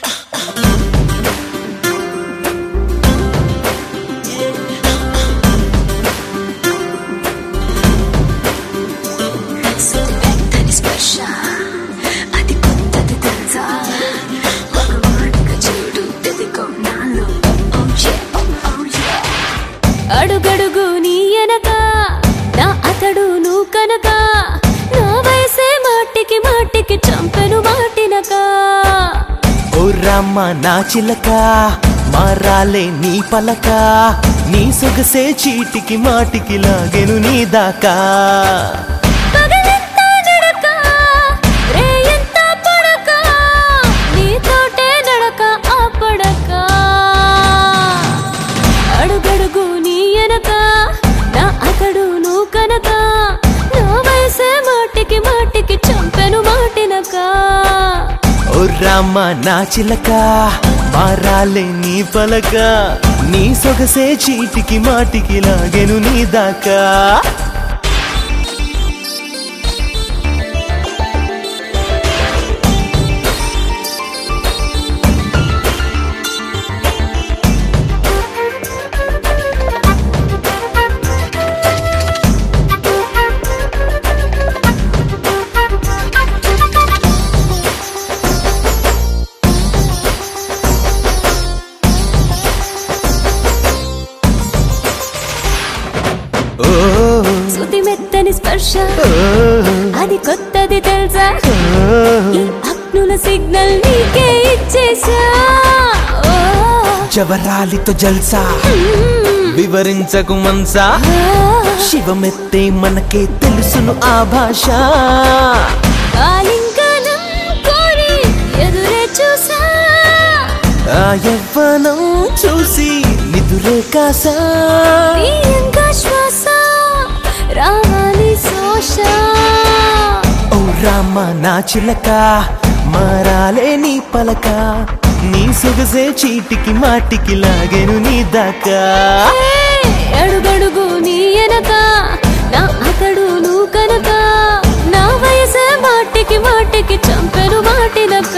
సుతిమెత్తని స్పర్శ అది కొత్తది తెలుసా మగవాడిగా చూడు తెలికో నాలో Oh yeah, oh, oh yeah. అడుగడుగు నీ ఎనక నా అతడు నువ్వు కనుక నా వయసే మాటికి మాటికి చంపెను మాటినక ఓ రామ్మ నా చిలక మారాలే నీ పలక నీ సొగసే చీటికి మాటికి లాగెను నీ దాకా పగలెంత నడక రేయంత పడక నీతోటే నడక ఆ పడక అడుగడుగు నీ ఎనక నా అతడు నువ్వు కనుక నా వయసే మాటికి మాటికి చంపెను మాటినక ఓ రామ్మ నా చిలక మారాలే నీ పలక నీ సొగసే చీటికి మాటికి లాగెను నీ దాకా ఓ శృతి మెత్తని స్పర్శ ఓ, అది కొత్తది తెలుసా ఓ. ఈ అగ్నుల సిగ్నల్ నీకే ఇచ్చేసా ఓ, జవరాలితో జల్సా వివరించకు మనసా శివమెత్తే మనకే తెలుసును ఆ భాష ఆలింగనం కోరి ఎదురే చూసా ఆ యవ్వనం చూసి నిదురే కాసా తీయంగా శ్వాస రావాలి శోష ఓ రామ నా చిలక మారాలే నీ పలక నీ సొగసే చీటికి మాటికి లాగెను నీ దాకా ఏ, అడుగడుగు నీ ఎనక నా అతడు నువ్వు కనుక నా వయసే మాటికి మాటికి చంపెను మాటినక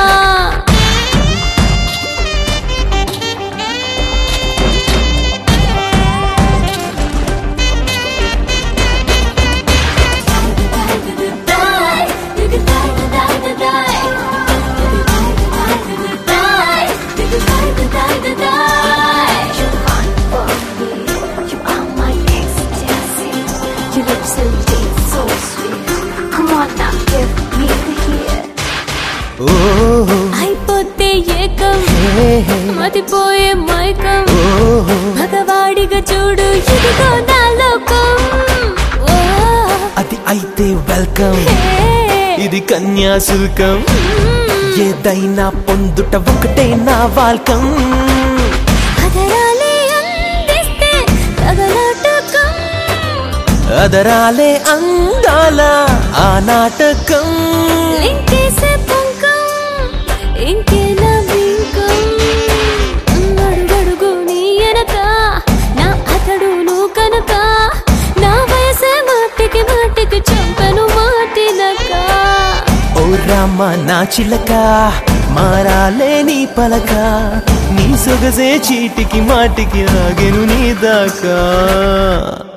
You're fine for me. You are my ecstasy. Your lips so deep, so sweet. Come on now, give me the hit. ఓ అయిపోతే ఏకం హే, హే, మతిపోయే మైకం ఓ మగవాడిగా చూడు ఇదిగో నా లోకం ఓ, అది అయితే వెల్కమ్ హే, ఇది కన్యాశుల్కం ఏదైనా పొందుట ఒకటే నా వాల్కం అదరాలే అందిస్తే తగలాటకం అదరాలే అందాల ఆ నాటకం ఇంకేసే పొంకం ఇంకేనా వింకం అడుగడుగు నీ ఎనక నా అతడు నువ్వు కనుక నా వయసే మాటికి మాటికి చంపను మాటినక ఓ రామ నా చిలక మారాలే నీ పలక నీ సొగసే చీటికి మాటికి లాగెను నీ దాకా